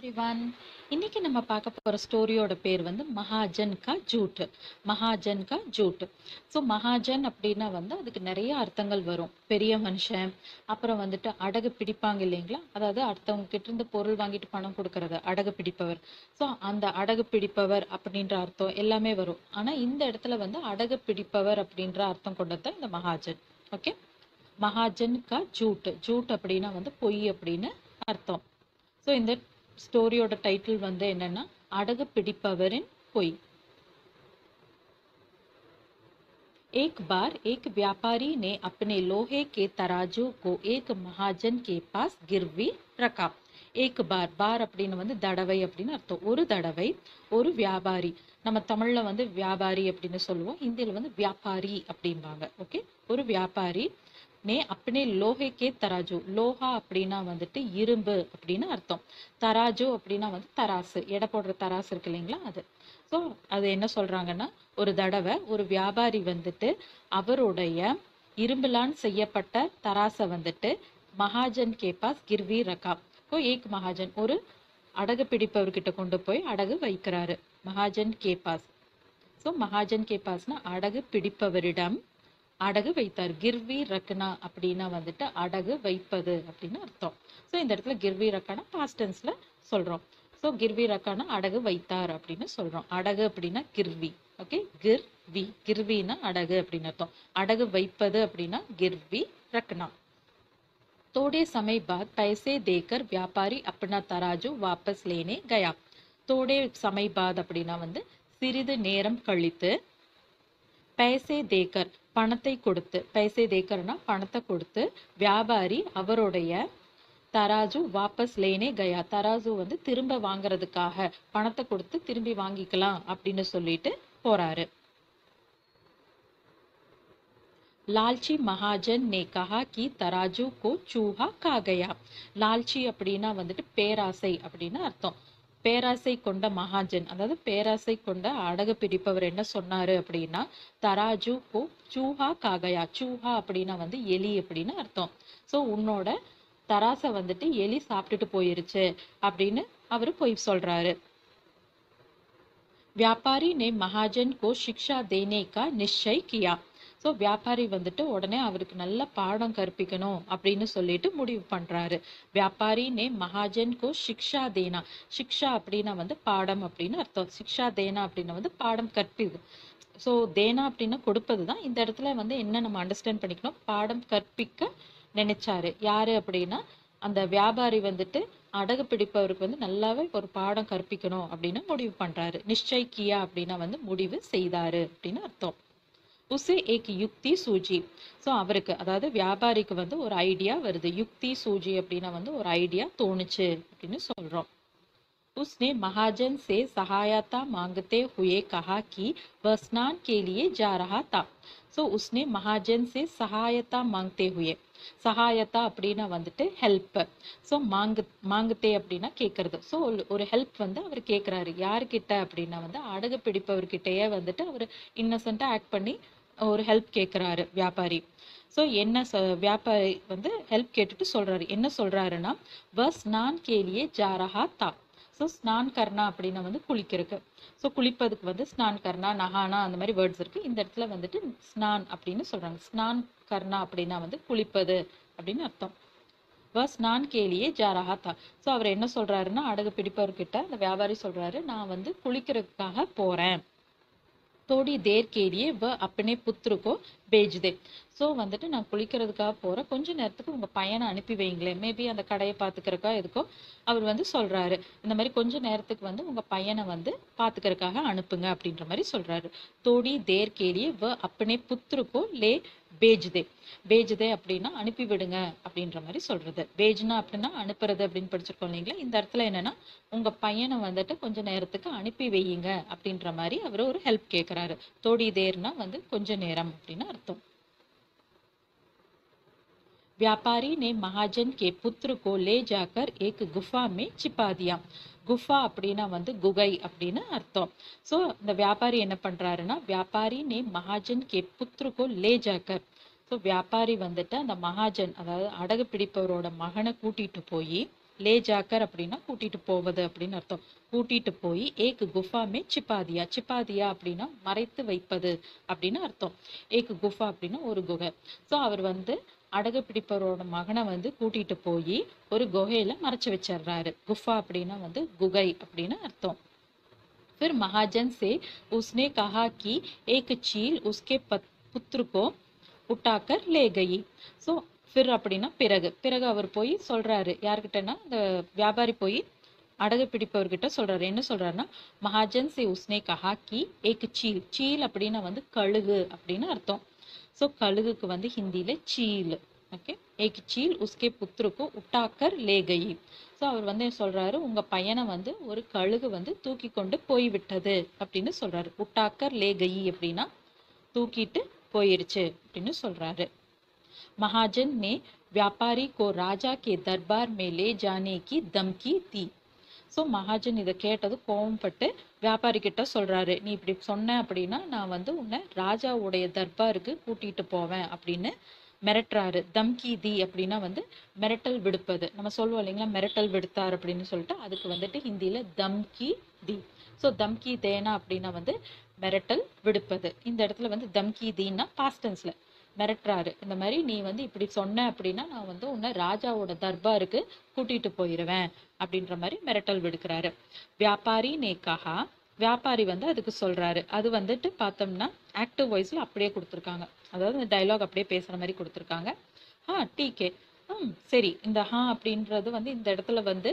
everyone இன்னைக்கு நம்ம பார்க்க போகிற ஸ்டோரியோட பேர் வந்து மகாஜன் கா ஜூட் மகாஜன் கா ஜூட் ஸோ மகாஜன் அப்படின்னா வந்து அதுக்கு நிறைய அர்த்தங்கள் வரும் பெரிய மனுஷன் அப்புறம் வந்துட்டு அடகு பிடிப்பாங்க இல்லைங்களா அதாவது அடுத்தவங்க கிட்ட இருந்து பொருள் வாங்கிட்டு பணம் கொடுக்கறது அடகு பிடிப்பவர் ஸோ அந்த அடகு பிடிப்பவர் அப்படின்ற அர்த்தம் எல்லாமே வரும் ஆனால் இந்த இடத்துல வந்து அடகு பிடிப்பவர் அப்படின்ற அர்த்தம் கொண்டது தான் இந்த மகாஜன் ஓகே மகாஜன் கா ஜூட் ஜூட் அப்படின்னா வந்து பொய் அப்படின்னு அர்த்தம் ஸோ இந்த ஸ்டோரியோட டைட்டில் வந்து என்னன்னா அடகு பிடிப்பவரின் பொய் एक बार एक व्यापारी ने अपने लोहे के तराजू को एक महाजन के पास गिरवी रखा एक बार பார் அப்படின்னு வந்து தடவை அப்படின்னு அர்த்தம் ஒரு தடவை ஒரு வியாபாரி நம்ம தமிழ்ல வந்து வியாபாரி அப்படின்னு சொல்லுவோம் ஹிந்தியில வந்து வியாபாரி அப்படிம்பாங்க ஓகே ஒரு வியாபாரி நே அப்பனே லோஹேக்கே தராஜு லோஹா அப்படின்னா வந்துட்டு இரும்பு அப்படின்னு அர்த்தம் தராஜு அப்படின்னா வந்து தராசு எடை போடுற தராசு இருக்கு இல்லைங்களா அது ஸோ அது என்ன சொல்றாங்கன்னா ஒரு தடவை ஒரு வியாபாரி வந்துட்டு அவருடைய இரும்பிலான் செய்யப்பட்ட தராசை வந்துட்டு மகாஜன் கேபாஸ் கிர்வி ரகா ஓ ஏக் மகாஜன் ஒரு அடகு பிடிப்பவர்கிட்ட கொண்டு போய் அடகு வைக்கிறாரு மகாஜன் கேபாஸ் ஸோ மகாஜன் கேபாஸ்னா அடகு பிடிப்பவரிடம் அடகு வைத்தார் கிர்வி ரக்னா அப்படின்னா வந்துட்டு அடகு வைப்பது அப்படின்னு அர்த்தம் ஸோ இந்த இடத்துல கிர்வி ரக்கானா பாஸ்ட் டென்ஸ்ல சொல்றோம் ஸோ கிர்வி ரக்கானா அடகு வைத்தார் அப்படின்னு சொல்றோம் அடகு அப்படின்னா கிர்வி ஓகே கிர்வி கிர்வினா அடகு அப்படின்னு அர்த்தம் அடகு வைப்பது அப்படின்னா கிர்வி ரக்னா थोड़े समय बाद पैसे देकर व्यापारी अपना तराजू वापस लेने गया थोड़े समय बाद அப்படின்னா வந்து சிறிது நேரம் கழித்து பைசே தேக்கர் பணத்தை கொடுத்து பைசே தேக்கர்னா பணத்தை கொடுத்து வியாபாரி அவருடைய தராஜு வாபஸ் லேனே கயா தராஜு வந்து திரும்ப வாங்குறதுக்காக பணத்தை கொடுத்து திரும்பி வாங்கிக்கலாம் அப்படின்னு சொல்லிட்டு போறாரு लालची महाजन ने कहा कि तराजू को चूहा खा गया லால்ச்சி அப்படின்னா வந்துட்டு பேராசை அப்படின்னு அர்த்தம் பேராசை கொண்ட மகாஜன் அதாவது பேராசை கொண்ட அடகு பிடிப்பவர் என்ன சொன்னாரு அப்படின்னா தராஜு கோ சூஹா காகயா சூஹா அப்படின்னா வந்து எலி அப்படின்னு அர்த்தம் ஸோ உன்னோட தராசை வந்துட்டு எலி சாப்பிட்டுட்டு போயிருச்சு அப்படின்னு அவரு போய் சொல்றாரு व्यापारी ने महाजन को शिक्षा देने का निश्चय किया ஸோ வியாபாரி வந்துட்டு உடனே அவருக்கு நல்ல பாடம் கற்பிக்கணும் அப்படின்னு சொல்லிட்டு முடிவு பண்றாரு வியாபாரி நே மகாஜன் கோ சிக்ஷா தேனா சிக்ஷா அப்படின்னா வந்து பாடம் அப்படின்னு அர்த்தம் சிக்ஷா தேனா அப்படின்னா வந்து பாடம் கற்பிது ஸோ தேனா அப்படின்னா கொடுப்பது தான் இந்த இடத்துல வந்து என்ன நம்ம அண்டர்ஸ்டாண்ட் பண்ணிக்கணும் பாடம் கற்பிக்க நினைச்சாரு யாரு அப்படின்னா அந்த வியாபாரி வந்துட்டு அடகு பிடிப்பவருக்கு வந்து நல்லாவே ஒரு பாடம் கற்பிக்கணும் அப்படின்னு முடிவு பண்றாரு நிச்சய் கியா அப்படின்னா வந்து முடிவு செய்தாரு அப்படின்னு அர்த்தம் உசே ஏக் யுக்தி சூஜி ஸோ அவருக்கு அதாவது வியாபாரிக்கு வந்து ஒரு ஐடியா வருது யுக்தி சூஜி அப்படின்னா வந்து ஒரு ஐடியா தோணுச்சு அப்படின்னு சொல்றோம் उसने महाजन से सहायता मांगते हुए कहा कि वह स्नान के लिए जा रहा था सो उसने महाजन से सहायता मांगते हुए சகாயத்தா அப்படின்னா வந்துட்டு ஹெல்ப் ஸோ மாங்கு மாங்குத்தே அப்படின்னா கேட்கறது ஸோ ஒரு ஹெல்ப் வந்து அவர் கேட்குறாரு யாருக்கிட்ட அப்படின்னா வந்து அடகு பிடிப்பவர்கிட்டயே வந்துட்டு அவர் இன்னசென்ட்டாக ஆக்ட் பண்ணி ஒரு ஹெல்ப் கேட்குறாரு வியாபாரி ஸோ என்ன சொ வியாபாரி வந்து ஹெல்ப் கேட்டுட்டு சொல்றாரு என்ன சொல்றாருன்னா வஸ் நான் கேலியே ஜாரஹா தா ஸோ ஸ்நான் கர்ணா அப்படின்னா வந்து குளிக்கிறதுக்கு ஸோ குளிப்பதுக்கு வந்து ஸ்நான் கர்ணா நகானா அந்த மாதிரி வேர்ட்ஸ் இருக்கு இந்த இடத்துல வந்துட்டு ஸ்நான் அப்படின்னு சொல்றாங்க ஸ்நான் கர்ணா அப்படின்னா வந்து குளிப்பது அப்படின்னு அர்த்தம் வ ஸ்நான் கேலியே ஜாரஹா தா ஸோ அவர் என்ன சொல்றாருன்னா அடகு பிடிப்பவர்கிட்ட அந்த வியாபாரி சொல்றாரு நான் வந்து குளிக்கிறதுக்காக போறேன் தோடி தேர் கேலியே வ அப்பனே புத்திருக்கோ பேஜ்தே ஸோ வந்துட்டு நான் குளிக்கிறதுக்காக போகிறேன் கொஞ்ச நேரத்துக்கு உங்கள் பையனை அனுப்பி வைங்களேன் மேபி அந்த கடையை பார்த்துக்கிறக்கா எதுக்கோ அவர் வந்து சொல்கிறாரு இந்த மாதிரி கொஞ்ச நேரத்துக்கு வந்து உங்கள் பையனை வந்து பார்த்துக்கிறதுக்காக அனுப்புங்க அப்படின்ற மாதிரி சொல்கிறாரு தோடி தேர் கேலியே வ அப்பனே புத்திருக்கோ லே பேஜ்தே பேஜ்தே அப்படின்னா அனுப்பி விடுங்க அப்படின்ற மாதிரி சொல்றது பேஜ்னா அப்படின்னா அனுப்புறது அப்படின்னு படிச்சிருக்கோம் இல்லைங்களா இந்த இடத்துல என்னன்னா உங்க பையனை வந்துட்டு கொஞ்ச நேரத்துக்கு அனுப்பி வையுங்க அப்படின்ற மாதிரி அவர் ஒரு ஹெல்ப் கேட்கிறாரு தோடி தேர்னா வந்து கொஞ்ச நேரம் அப்படின்னு அர்த்தம் व्यापारी ने महाजन के पुत्र को ले जाकर एक गुफा में छिपा दिया குஃபா அப்படின்னா வந்து குகை அப்படின்னு அர்த்தம் ஸோ இந்த வியாபாரி என்ன பண்றாருன்னா வியாபாரி நே மகாஜன் கே புத்ருக்கோ லே ஜாக்கர் ஸோ வியாபாரி வந்துட்டு அந்த மகாஜன் அதாவது அடகு பிடிப்பவரோட மகனை கூட்டிட்டு போய் லே ஜாக்கர் அப்படின்னா கூட்டிட்டு போவது அப்படின்னு அர்த்தம் கூட்டிட்டு போய் ஏக் குஃபா மே சிப்பாதியா சிப்பாதியா அப்படின்னா மறைத்து வைப்பது அப்படின்னு அர்த்தம் ஏக் குஃபா அப்படின்னா ஒரு குகை ஸோ அவர் வந்து அடகு பிடிப்பவரோட மகனை வந்து கூட்டிட்டு போய் ஒரு குகையில மறைச்சு வச்சிடுறாரு குஃபா அப்படின்னா வந்து குகை அப்படின்னு அர்த்தம் फिर महाजन से उसने कहा कि एक चील उसके पत- पुत्र को उठाकर ले गई ஸோ ஃபிர் அப்படின்னா பிறகு பிறகு அவர் போய் சொல்றாரு யார்கிட்டனா இந்த வியாபாரி போய் அடகு பிடிப்பவர்கிட்ட சொல்றாரு என்ன சொல்றாருன்னா மகாஜன் சே உஸ்னே கஹா கி ஏக் சீல் சீல் அப்படின்னா வந்து கழுகு அப்படின்னு அர்த்தம் ஸோ கழுகுக்கு வந்து ஹிந்தியில சீல் ஓகே ஏக் சீல் உஸ்கே புத்ருக்கு உட்டாக்கர் லே கயி ஸோ அவர் வந்து சொல்றாரு உங்க பையனை வந்து ஒரு கழுகு வந்து தூக்கி கொண்டு போய்விட்டது அப்படின்னு சொல்றாரு உட்டாக்கர் லே கயி அப்படின்னா தூக்கிட்டு போயிருச்சு அப்படின்னு சொல்றாரு महाजन ने व्यापारी को राजा के दरबार में ले जाने की धमकी दी ஸோ மகாஜன் இதை கேட்டது கோவப்பட்டு வியாபாரி கிட்ட சொல்றாரு நீ இப்படி சொன்ன அப்படின்னா நான் வந்து உன்னை ராஜாவுடைய தர்பாருக்கு கூட்டிட்டு போவேன் அப்படின்னு மிரட்டுறாரு தம்கி தி அப்படின்னா வந்து மிரட்டல் விடுப்பது நம்ம சொல்லுவோம் இல்லைங்களா மிரட்டல் விடுத்தார் அப்படின்னு சொல்லிட்டு அதுக்கு வந்துட்டு ஹிந்தியில தம்கி தி ஸோ தம்கி தேனா அப்படின்னா வந்து மிரட்டல் விடுப்பது இந்த இடத்துல வந்து தம்கி தீன்னா பாஸ்டன்ஸ்ல மிரட்டுறாரு இந்த மாதிரி நீ வந்து இப்படி சொன்ன அப்படின்னா நான் வந்து உன்னை ராஜாவோட தர்பாருக்கு கூட்டிட்டு போயிருவேன் அப்படின்ற மாதிரி மிரட்டல் விடுக்கிறாரு வியாபாரி நே கஹா வியாபாரி வந்து அதுக்கு சொல்றாரு அது வந்துட்டு பார்த்தோம்னா ஆக்டிவ் வாய்ஸ்ல அப்படியே கொடுத்துருக்காங்க அதாவது இந்த டைலாக் அப்படியே பேசுற மாதிரி கொடுத்துருக்காங்க ஆ டீகே ம் சரி இந்த ஹா அப்படின்றது வந்து இந்த இடத்துல வந்து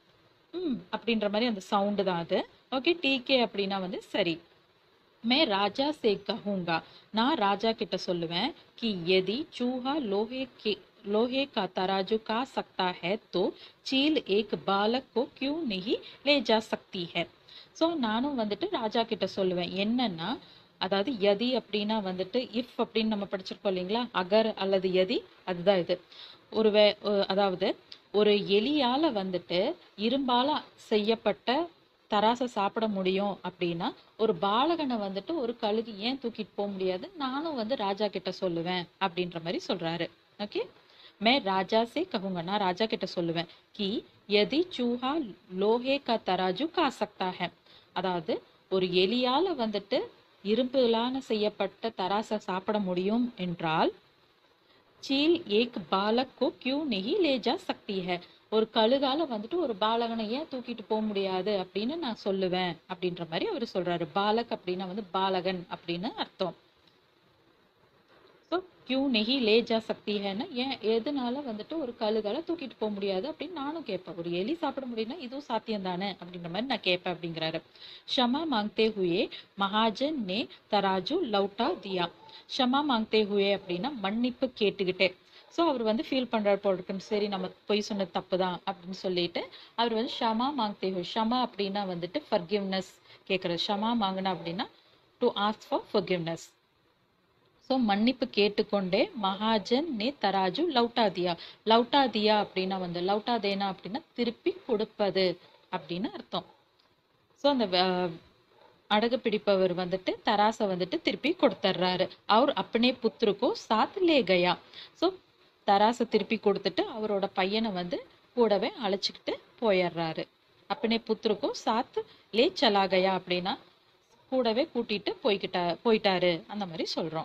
ம் அப்படின்ற மாதிரி அந்த சவுண்டு தான் அது ஓகே டீகே அப்படின்னா வந்து சரி मैं राजा से कहूंगा நான் ராஜா கிட்ட சொல்லுவேன் कि यदि चूहा लोहे के लोहे का तराजू का सकता है तो चील एक बालक को क्यों नहीं ले जा सकती है ஸோ நானும் வந்துட்டு ராஜா கிட்ட சொல்லுவேன் என்னன்னா அதாவது யதி அப்படின்னா வந்துட்டு இஃப் அப்படின்னு நம்ம படிச்சிருக்கோம் இல்லைங்களா அகர் அல்லது யதி அதுதான் இது ஒரு வே ஒ- அதாவது ஒரு எலியால வந்துட்டு இரும்பால செய்யப்பட்ட தராசை சாப்பிட முடியும் அப்படின்னா ஒரு பாலகனை வந்துட்டு ஒரு கழுகு ஏன் தூக்கிட்டு போக முடியாது நானும் வந்து ராஜா கிட்ட சொல்லுவேன் அப்படின்ற மாதிரி சொல்றாரு ஓகே मैं राजा से कहूंगा நான் ராஜா கிட்ட சொல்லுவேன் कि यदि चूहा लोहे का तराजू खा सकता है அதாவது ஒரு எலியால வந்துட்டு இரும்புலான செய்யப்பட்ட தராசை சாப்பிட முடியும் என்றால் चील एक बालक को क्यों नहीं ले जा सकती है ஒரு கழுகால வந்துட்டு ஒரு பாலகனை ஏன் தூக்கிட்டு போக முடியாது அப்படின்னு நான் சொல்லுவேன் அப்படின்ற மாதிரி அவர் சொல்றாரு பாலக் அப்படின்னா வந்து பாலகன் அப்படின்னு அர்த்தம் ஸோ கியூ நெஹி லே ஜா சக்தி ஹேன்னா ஏன் எதனால வந்துட்டு ஒரு கழுகால தூக்கிட்டு போக முடியாது அப்படின்னு நானும் கேட்பேன் ஒரு எலி சாப்பிட முடியும்னா இதுவும் சாத்தியம் தானே அப்படின்ற மாதிரி நான் கேட்பேன் அப்படிங்கிறாரு ஷமா மாங்தே ஹுயே மகாஜன் நே தராஜு லவுட்டா தியா ஷமா மாங்தே ஹுயே அப்படின்னா மன்னிப்பு கேட்டுக்கிட்டே ஸோ அவர் வந்து ஃபீல் பண்றாரு போல இருக்குன்னு சரி நம்ம பொய் சொன்னது தப்பு தான் அப்படின்னு சொல்லிட்டு அவர் வந்து ஷமா மாங்தே ஹுயே ஷமா அப்படின்னா வந்துட்டு ஃபர்கிவ்னஸ் கேட்கறது ஷமா மாங்கினா அப்படின்னா to ask for forgiveness so மன்னிப்பு கேட்டுக்கொண்டே மகாஜன் நே தராஜு லவுட்டா தியா லவுட்டா தியா அப்படின்னா வந்து லவுட்டா தேனா அப்படின்னா திருப்பி கொடுப்பது அப்படின்னு அர்த்தம் ஸோ அந்த வ- அடகு பிடிப்பவர் வந்துட்டு தராசை வந்துட்டு திருப்பி கொடுத்துட்றாரு அவர் அப்பனே புத்திருக்கோ சாத் லே கயா ஸோ தராசை திருப்பி கொடுத்துட்டு அவரோட பையனை வந்து கூடவே அழைச்சிக்கிட்டு போயிடுறாரு அப்பனே புத்திருக்கோ சாத் லே சலா கயா அப்படின்னா கூடவே கூட்டிட்டு போய்கிட்டா போயிட்டாரு அந்த மாதிரி சொல்றோம்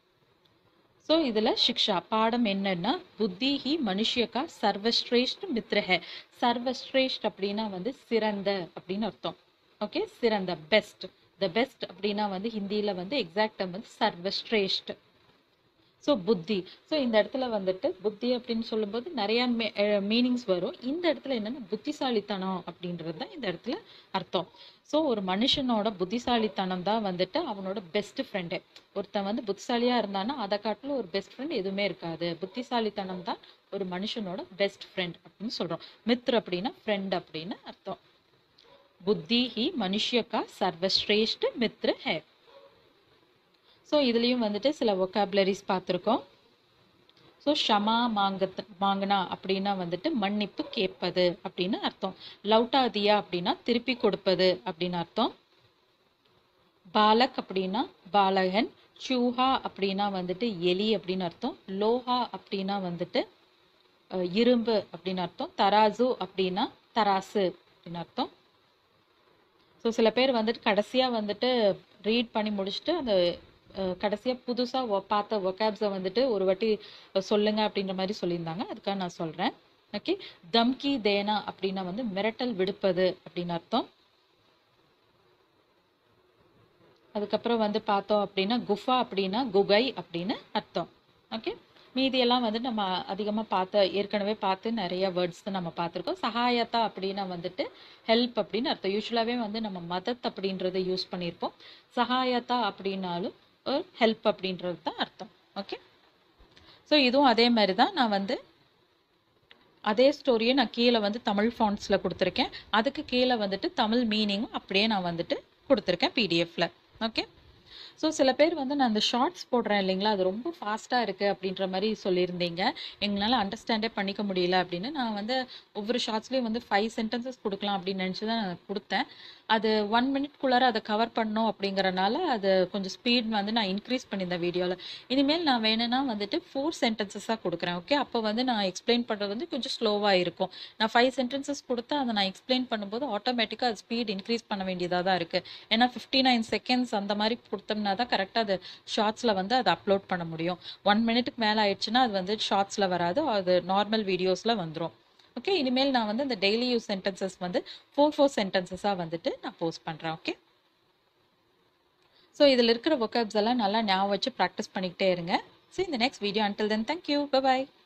ஸோ இதுல சிக்ஷா பாடம் என்னன்னா புத்தி ஹி மனுஷ்ய கா சர்வஸ்ரேஷ்ட மித்ர ஹை சர்வஸ்ரேஷ்ட் அப்படின்னா வந்து சிறந்த அப்படின்னு அர்த்தம் ஓகே சிறந்த பெஸ்ட் த பெஸ்ட் அப்படின்னா வந்து ஹிந்தியில வந்து எக்ஸாக்ட் வந்து சர்வஸ்ரேஷ்ட் ஸோ புத்தி ஸோ இந்த இடத்துல வந்துட்டு புத்தி அப்படின்னு சொல்லும்போது நிறைய மீனிங்ஸ் வரும் இந்த இடத்துல என்னன்னா புத்திசாலித்தனம் அப்படின்றது தான் இந்த இடத்துல அர்த்தம் ஸோ ஒரு மனுஷனோட புத்திசாலித்தனம் தான் வந்துட்டு அவனோட பெஸ்ட் ஃப்ரெண்டு ஒருத்தன் வந்து புத்திசாலியா இருந்தான்னா அதை காட்டிலும் ஒரு பெஸ்ட் ஃப்ரெண்ட் எதுவுமே இருக்காது புத்திசாலித்தனம் தான் ஒரு மனுஷனோட பெஸ்ட் ஃப்ரெண்ட் அப்படின்னு சொல்றோம் மித்ர் அப்படின்னா ஃப்ரெண்ட் அப்படின்னு அர்த்தம் புத்தி ஹி மனுஷ்ய கா சர்வஸ்ரேஷ்ட மித்ர ஹே ஸோ இதுலேயும் வந்துட்டு சில ஒக்காபுலரிஸ் பார்த்துருக்கோம் ஸோ ஷமா மாங்கத் மாங்கனா அப்படின்னா வந்துட்டு மன்னிப்பு கேட்பது அப்படின்னு அர்த்தம் லவுட்டாதியா அப்படின்னா திருப்பி கொடுப்பது அப்படின்னு அர்த்தம் பாலக் அப்படின்னா பாலகன் சூஹா அப்படின்னா வந்துட்டு எலி அப்படின்னு அர்த்தம் லோஹா அப்படின்னா வந்துட்டு அஹ், இரும்பு அப்படின்னு அர்த்தம் தராசு அப்படின்னா தராசு அப்படின்னு அர்த்தம் ஸோ சில பேர் வந்துட்டு கடைசியாக வந்துட்டு ரீட் பண்ணி முடிச்சுட்டு அந்த அஹ், கடைசியா புதுசாக பார்த்த ஒகாப்ஸை வந்துட்டு ஒரு வாட்டி சொல்லுங்க அப்படின்ற மாதிரி சொல்லியிருந்தாங்க அதுக்காக நான் சொல்கிறேன் ஓகே தம்கி தேனா அப்படின்னா வந்து மிரட்டல் விடுப்பது அப்படின்னு அர்த்தம் அதுக்கப்புறம் வந்து பார்த்தோம் அப்படின்னா குஃபா அப்படின்னா குகை அப்படின்னு அர்த்தம் ஓகே மீதியெல்லாம் வந்து நம்ம அதிகமாக பார்த்த ஏற்கனவே பார்த்து நிறைய வேர்ட்ஸ் நம்ம பார்த்துருக்கோம் சகாயத்தா அப்படின்னா வந்துட்டு ஹெல்ப் அப்படின்னு அர்த்தம் யூஸ்வலாகவே வந்து நம்ம மதத் அப்படின்றத யூஸ் பண்ணியிருப்போம் சகாயத்தா அப்படின்னாலும் ஒரு ஹெல்ப் அப்படின்றது தான் அர்த்தம் ஓகே ஸோ இதுவும் அதே மாதிரி தான் நான் வந்து அதே ஸ்டோரியை நான் கீழே வந்து தமிழ் ஃபாண்ட்ஸில் கொடுத்துருக்கேன் அதுக்கு கீழே வந்துட்டு தமிழ் மீனிங்கும் அப்படியே நான் வந்துட்டு கொடுத்துருக்கேன் பிடிஎஃப்ல ஓகே ஸோ சில பேர் வந்து நான் அந்த ஷார்ட்ஸ் போடுறேன் இல்லைங்களா அது ரொம்ப ஃபாஸ்ட்டாக இருக்குது அப்படின்ற மாதிரி சொல்லியிருந்தீங்க எங்களால் அண்டர்ஸ்டாண்டே பண்ணிக்க முடியல அப்படின்னு நான் வந்து ஒவ்வொரு ஷார்ட்ஸ்லேயும் வந்து ஃபைவ் சென்டென்சஸ் கொடுக்கலாம் அப்படின்னு நினச்சி தான் நான் கொடுத்தேன் அது ஒன் மினிட்குள்ளார அதை கவர் பண்ணோம் அப்படிங்கறனால அது கொஞ்சம் ஸ்பீட் வந்து நான் இன்க்ரீஸ் பண்ணியிருந்தேன் வீடியோவில் இனிமேல் நான் வேணும்னா வந்துட்டு ஃபோர் சென்டென்சஸாக கொடுக்குறேன் ஓகே அப்போ வந்து நான் எக்ஸ்பிளைன் பண்ணுறது வந்து கொஞ்சம் ஸ்லோவாக இருக்கும் நான் ஃபைவ் சென்டென்சஸ் கொடுத்தா அதை நான் எக்ஸ்பிளைன் பண்ணும்போது ஆட்டோமேட்டிக்காக அது ஸ்பீட் இன்க்ரீஸ் பண்ண வேண்டியதாக தான் இருக்குது ஏன்னா ஃபிஃப்டி நைன் செகண்ட்ஸ் அந்த மாதிரி கொடுத்தோம்னா தான் கரெக்டாக அது ஷார்ட்ஸில் வந்து அதை அப்லோட் பண்ண முடியும் ஒன் மினிட்டுக்கு மேலே ஆயிடுச்சுன்னா அது வந்து ஷார்ட்ஸில் வராது அது நார்மல் வீடியோஸில் வந்துடும் ஓகே இனிமேல் நான் வந்து இந்த டெய்லி யூஸ் சென்டென்சஸ் வந்து ஃபோர் ஃபோர் சென்டென்சஸாக வந்துட்டு நான் போஸ்ட் பண்ணுறேன் ஓகே ஸோ இதில் இருக்கிற vocabs எல்லாம் நல்லா ஞாபகம் வச்சு ப்ராக்டிஸ் பண்ணிக்கிட்டே இருங்க ஸோ இந்த next video until then thank you bye bye